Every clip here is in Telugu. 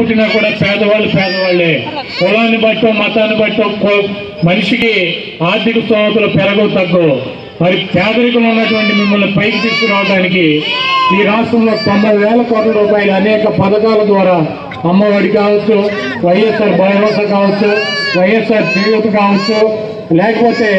పుట్టినా కూడా పేదవాళ్ళు పేదవాళ్ళే కులాన్ని బట్టో మతాన్ని బట్టో కో- మనిషికి ఆర్థిక స్తోమతలు పెరగవు తగ్గవు మరి పేదరికం ఉన్నటువంటి మిమ్మల్ని పైకి తీసుకురావడానికి ఈ రాష్ట్రంలో తొంభై వేల కోట్ల రూపాయలు అనేక పథకాల ద్వారా అమ్మఒడి కావచ్చు వైఎస్ఆర్ భరోసా కావచ్చు వైఎస్ఆర్ చేయూత కావచ్చు లేకపోతే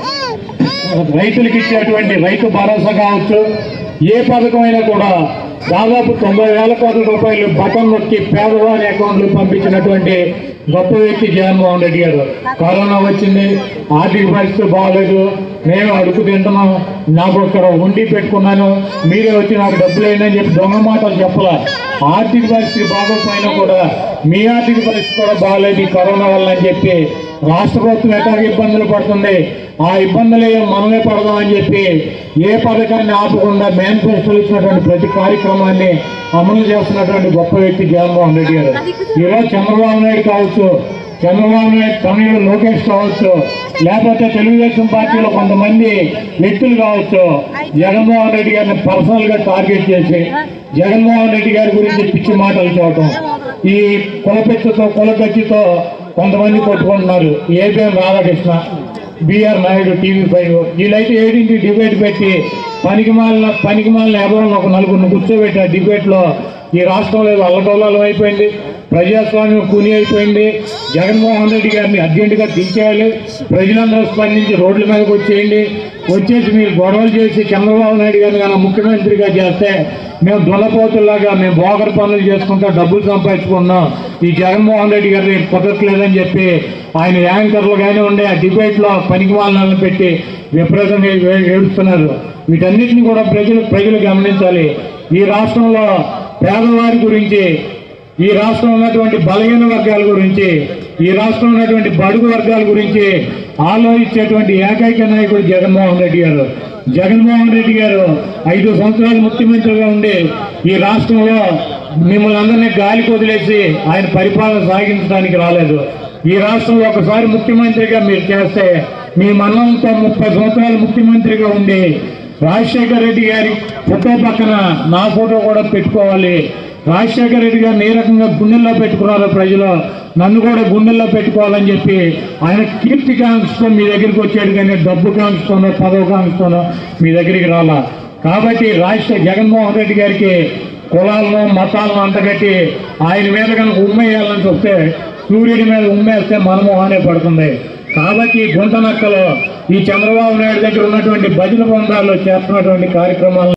రైతులకు ఇచ్చేటువంటి రైతు భరోసా కావచ్చు ఏ పథకమైనా కూడా దాదాపు తొంభై వేల కోట్ల రూపాయలు బటన్ నొక్కి పేదవారి అకౌంట్లు పంపించినటువంటి గొప్ప వ్యక్తి జగన్మోహన్ రెడ్డి గారు కరోనా వచ్చింది ఆర్థిక పరిస్థితి బాగలేదు నేను అడుగు తింటున్నాం నాకు ఇక్కడ ఉండి పెట్టుకున్నాను మీరే వచ్చి నాకు డబ్బులు అయినని చెప్పి దొంగ మాటలు చెప్పాల ఆర్థిక పరిస్థితి బాగోకపోయినా కూడా మీ ఆర్థిక పరిస్థితి కూడా బాగలేదు ఈ కరోనా వల్ల అని చెప్పి రాష్ట్ర ప్రభుత్వం ఎక్కడ ఇబ్బందులు పడుతుంది ఆ ఇబ్బందులు మనమే పడదామని చెప్పి ఏ పథకాన్ని ఆపకుండా మేనిఫెస్టోలు ఇచ్చినటువంటి ప్రతి కార్యక్రమాన్ని అమలు చేస్తున్నటువంటి గొప్ప వ్యక్తి జగన్మోహన్ రెడ్డి గారు ఈరోజు చంద్రబాబు నాయుడు కావచ్చు చంద్రబాబు నాయుడు తమిళ లోకేష్ కావచ్చు లేకపోతే తెలుగుదేశం పార్టీలో కొంతమంది వ్యక్తులు కావచ్చు జగన్మోహన్ రెడ్డి గారిని పర్సనల్ గా టార్గెట్ చేసి జగన్మోహన్ రెడ్డి గారి గురించి పిచ్చి మాటలు చెప్పడం ఈ కులపెచ్చుతో కులపెచ్చితో కొంతమంది కొట్టుకుంటున్నారు ABN Radhakrishna BR Naidu TV five వీళ్ళైతే ఏడింటి డిబేట్ పెట్టి పనికి మాలిన పనికి మాలిన ఎవరో ఒక నలుగురిని కూర్చోబెట్టి ఆ డిబేట్ లో ఈ రాష్ట్రంలో ఏదో అల్లకల్లాలం అయిపోయింది ప్రజాస్వామ్యం కూని అయిపోయింది జగన్మోహన్ రెడ్డి గారిని అర్జెంటుగా దించేయాలి ప్రజలందరూ స్పందించి రోడ్ల మీదకి వచ్చేయండి వచ్చేసి మీరు గొడవలు చేసి చంద్రబాబు నాయుడు గారిని కనుక ముఖ్యమంత్రిగా చేస్తే మేము దున్నపోతుల్లాగా మేము బోగర పనులు చేసుకుంటా డబ్బులు సంపాదించుకున్నాం ఈ జగన్మోహన్ రెడ్డి గారిని కుదరట్లేదని చెప్పి ఆయన యాంకర్లు కానీ ఉండే ఆ డిబేట్ లో పనికి వాళ్ళని పెట్టి విపరీతంగా ఏ- ఏడుస్తున్నారు వీటన్నిటిని కూడా ప్రజలు ప్రజలు గమనించాలి ఈ రాష్ట్రంలో పేదవారి గురించి ఈ రాష్ట్రంలో ఉన్నటువంటి బలహీన వర్గాల గురించి ఈ రాష్ట్రంలో ఉన్నటువంటి బడుగు వర్గాల గురించి ఆలోచించేటువంటి ఏకైక నాయకుడు జగన్మోహన్ రెడ్డి గారు జగన్మోహన్ రెడ్డి గారు ఐదు సంవత్సరాలు ముఖ్యమంత్రిగా ఉండి ఈ రాష్ట్రంలో మిమ్మల్ని అందరినీ గాలికి వదిలేసి ఆయన పరిపాలన సాగించడానికి రాలేదు ఈ రాష్ట్రంలో ఒకసారి ముఖ్యమంత్రిగా మీరు చేస్తే మీ మన్నంతో ముప్పై సంవత్సరాలు ముఖ్యమంత్రిగా ఉండి రాజశేఖర రెడ్డి గారి ఫోటో పక్కన నా ఫోటో కూడా పెట్టుకోవాలి రాజశేఖర రెడ్డి గారిని ఏ రకంగా గుండెల్లో పెట్టుకున్నారో ప్రజలు నన్ను కూడా గుండెల్లో పెట్టుకోవాలని చెప్పి ఆయన కీర్తి కాంక్షతో మీ దగ్గరికి వచ్చాడు కానీ డబ్బు కాంక్షతోనో పదవి కాంక్షతోనో మీ దగ్గరికి రాలా కాబట్టి రాజశేఖర జగన్మోహన్ రెడ్డి గారికి కులాలను మతాలను అంటగట్టి ఆయన మీద కనుక ఉమ్మేయాలని చూస్తే సూర్యుడి మీద ఉమ్మేస్తే మనము హానే పడుతుంది కాబట్టి ఈ గుంట నక్కలో ఈ చంద్రబాబు నాయుడు దగ్గర ఉన్నటువంటి భజన బృందాల్లో చేస్తున్నటువంటి కార్యక్రమాలను